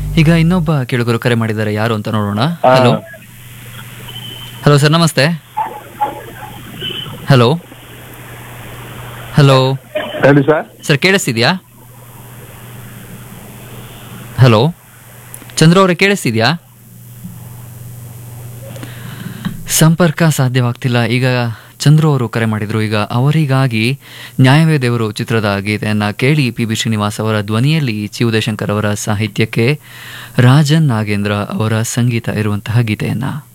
ಈಗ ಇನ್ನೊಬ್ಬ ಕೇಳುಗರು ಕರೆ ಮಾಡಿದ್ದಾರೆ ಯಾರು ಅಂತ ನೋಡೋಣ ಹಾ. ಹಲೋ ಹಲೋ ಸರ್ ನಮಸ್ತೆ ಹಲೋ ಹಲೋ ಹೇಳಿ ಸರ್ ಸರ್ ಕೇಳಿಸ್ತಿದ್ಯಾ ಹಲೋ ಚಂದ್ರ ಅವರೇ ಕೇಳಿಸ್ತಿದ್ಯಾ ಸಂಪರ್ಕ ಸಾಧ್ಯವಾಗ್ತಿಲ್ಲ ಈಗ ಚಂದ್ರು ಅವರು ಕರೆ ಮಾಡಿದ್ರು ಈಗ ಅವರಿಗಾಗಿ ನ್ಯಾಯವೇ ದೇವರು ಚಿತ್ರದ ಗೀತೆಯನ್ನ ಕೇಳಿ ಪಿ ಬಿ ಶ್ರೀನಿವಾಸ್ ಅವರ ಧ್ವನಿಯಲ್ಲಿ ಚಿ ಉದಯಶಂಕರ್ ಅವರ ಸಾಹಿತ್ಯಕ್ಕೆ ರಾಜನ್ ನಾಗೇಂದ್ರ ಅವರ ಸಂಗೀತ ಇರುವಂತಹ ಗೀತೆಯನ್ನ